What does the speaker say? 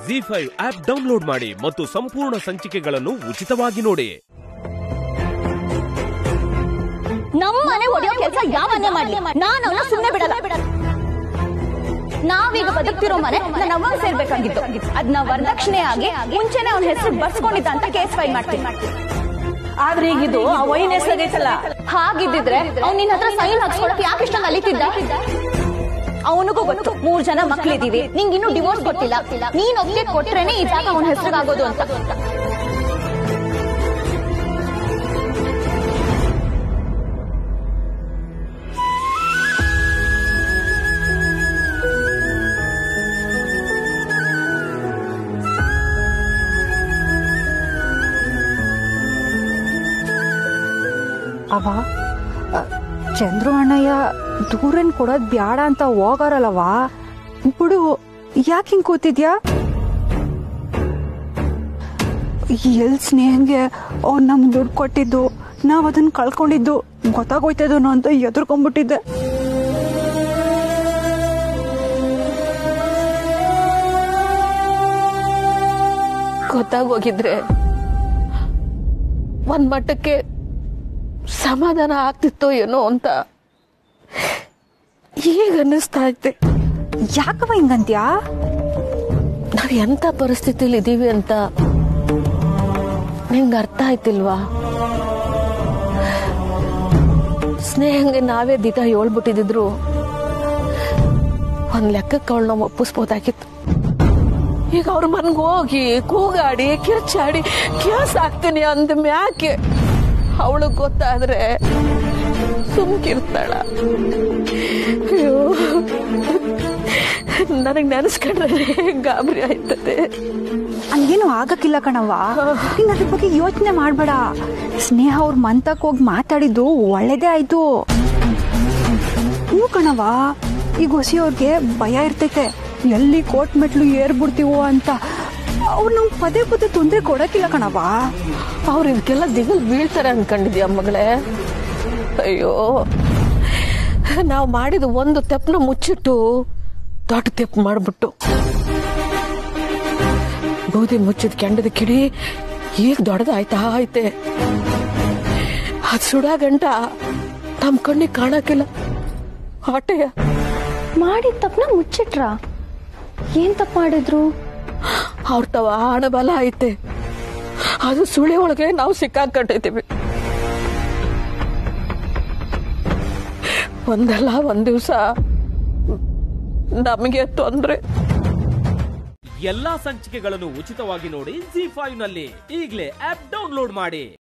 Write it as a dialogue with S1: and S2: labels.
S1: G five app download ಮಾಡಿ ಮತ್ತು ಸಂಪೂರ್ಣ ಸಂಚಿಕೆಗಳನ್ನು ಉಚಿತವಾಗಿ ನೋಡಿ
S2: ನಮ್ಮ ಮನೆ ಒಡೆಯೋ ಕೆಲಸ ಯಾವನ್ನೇ ಮಾಡ್ಲಿ ನಾನು ಅವನ ಸುಮ್ಮನೆ ಬಿಡಲ್ಲ ನಾವೀಗ ಬದುಕ್ತಿರೋ ಮನೆ ನನ್ನ ಅವ್ವಂಗ್ ಸೇರ್ಬೇಕಾಗಿತ್ತು ಅದನ್ನ ವರದಕ್ಷಿಣೆ ಆಗಿ ಮುಂಚೆನೆ ಅವನ ಹೆಸರು ಬರ್ಸ್ಕೊಂಡಿದ್ದ ಅಂತ ಕೇಸ್ ಫೈಲ್ ಮಾಡ್ತೀನಿ
S3: ಆದ್ರೆ ಈಗಿದು ಆ ವೈನ್ ಹೆಸರಾಗೈತಲ್ಲ
S2: ಹಾಗಿದ್ದಿದ್ರೆ ಅವ್ನ್ ನಿನ್ ಹತ್ರ ಸೈನ್ ಹಾಕ್ಸ್ಕೊಳಕ್ ಯಾಕೆ ಇಷ್ಟೊಂದು ಅಲಿತಿದ್ದ ಅವನಿಗೂ ಗೊತ್ತು ಮೂರ್ ಜನ ಮಕ್ಳಿದೀವಿ ನಿಂಗೆ ಇನ್ನೂ ಡಿವೋರ್ಸ್ ಗೊತ್ತಿಲ್ಲ ನೀನ್ ಒಪ್ಪಿಗೆ ಕೊಟ್ರೇನೆ ಈ ಜಾಗ ಅವನ ಹೆಸರಿಗಾಗೋದು ಅಂತ
S4: ಅವ ಅ, ಚಂದ್ರು ಅಣ್ಣಯ್ಯ ದೂರನ್ ಕೊಡೋದ್ ಬ್ಯಾಡ ಅಂತ ಹೋಗಾರಲ್ಲವ ಬಿಡು ಯಾಕೆ ಹಿಂಗ್ ಕೂತಿದ್ಯಾ ಎಲ್ ಸ್ನೇಹಂಗೆ ಅವ್ರು ನಮ್ ದುಡ್ಡು ಕೊಟ್ಟಿದ್ದು ನಾವ್ ಅದನ್ನ ಕಳ್ಕೊಂಡಿದ್ದು ಗೊತ್ತಾಗೋಯ್ತದನೋ ಅಂತ ಎದುರ್ಕೊಂಡ್ಬಿಟ್ಟಿದ್ದೆ
S3: ಗೊತ್ತಾಗೋಗಿದ್ರೆ ಒಂದ್ ಮಟ್ಟಕ್ಕೆ ಸಮಾಧಾನ ಆಗ್ತಿತ್ತೋ ಏನೋ ಅಂತ ಈಗ ಅನ್ನಿಸ್ತಾ ಐತೆ
S4: ಯಾಕವ ಹಿಂಗಂತ್ಯಾ
S3: ನಾವ್ ಎಂತ ಪರಿಸ್ಥಿತಿಲಿ ಇದೀವಿ ಅಂತ ನಿಂಗೆ ಅರ್ಥ ಆಯ್ತಿಲ್ವಾ ಸ್ನೇಹಂಗೆ ನಾವೇ ದಿಟ ಹೇಳ್ಬಿಟ್ಟಿದ್ರು ಒಂದ್ ಲೆಕ್ಕಕ್ಕೆ ಅವಳನ್ನ ಒಪ್ಪಿಸ್ಬೋದಾಗಿತ್ತು ಈಗ ಅವ್ರ ಮನ್ಗೆ ಹೋಗಿ ಕೂಗಾಡಿ ಕಿರ್ಚಾಡಿ ಕೇಸ್ ಹಾಕ್ತೀನಿ ಅಂದ ಮ್ಯಾಕೆ ಅವಳಿಗೆ ಗೊತ್ತಾದ್ರೆ ಸುಮ್ಕಿರ್ತಾಳ ಅಯ್ಯೋ ನನಗೆ ನೆನೆಸ್ಕೊಂಡ್ರೆ ಗಾಬರಿ ಆಯ್ತದೆ
S4: ಹಂಗೇನು ಆಗಕ್ಕಿಲ್ಲ ಕಣವ್ವ ನೀನ್ ಅದ್ರ ಬಗ್ಗೆ ಯೋಚನೆ ಮಾಡ್ಬೇಡ ಸ್ನೇಹ ಅವ್ರ ಮಂತಕ್ ಹೋಗಿ ಮಾತಾಡಿದ್ದು ಒಳ್ಳೇದೇ ಆಯ್ತು ಹ್ಞೂ ಕಣವ್ವ ಈಗ ಹೊಸಿಯವ್ರಿಗೆ ಭಯ ಇರ್ತೈತೆ ಎಲ್ಲಿ ಕೋಟ್ ಮೆಟ್ಲು ಏರ್ಬಿಡ್ತೀವೋ ಅಂತ ಅವ್ರು ನಮ್ಗೆ ಪದೇ ಪದೇ ತೊಂದರೆ ಕೊಡಕ್ಕಿಲ್ಲ ಕಣವ್ವ
S3: ಅವ್ರು ಇದಕ್ಕೆಲ್ಲ ದಿಗಲ್ ಬೀಳ್ತಾರೆ ಅನ್ಕೊಂಡಿದ್ಯಾ ಮಗಳೇ ಅಯ್ಯೋ ನಾವು ಮಾಡಿದ ಒಂದು ತೆಪ್ಪನ ಮುಚ್ಚಿಟ್ಟು ದೊಡ್ಡ ತೆಪ್ಪು ಮಾಡ್ಬಿಟ್ಟು ಗೋಧಿ ಮುಚ್ಚಿದ ಕೆಂಡದ ಕಿಡಿ ಈಗ ದೊಡ್ಡದಾಯ್ತಾ ಐತೆ ಅದ್ ಸುಡಾ ಗಂಟ ತಮ್ಮ ಕಣ್ಣಿಗೆ ಕಾಣಕ್ಕಿಲ್ಲ ಆಟೆಯ
S2: ಮಾಡಿದ ತಪ್ಪನ ಮುಚ್ಚಿಟ್ರ ಏನ್ ತಪ್ಪು ಮಾಡಿದ್ರು
S3: ಅವ್ರ ತವ ಹಣಬಲ ಐತೆ ಅದು ಸುಳಿ ಒಳಗೆ ನಾವು ಸಿಕ್ಕಾಕೊಂಡಿದ್ದೀವಿ ಒಂದಲ್ಲ ಒಂದ್ ದಿವ್ಸ ನಮಗೆ ತೊಂದ್ರೆ
S1: ಎಲ್ಲಾ ಸಂಚಿಕೆಗಳನ್ನು ಉಚಿತವಾಗಿ ನೋಡಿ ಜಿ ಫೈವ್ ನಲ್ಲಿ ಈಗಲೇ ಆಪ್ ಡೌನ್ಲೋಡ್ ಮಾಡಿ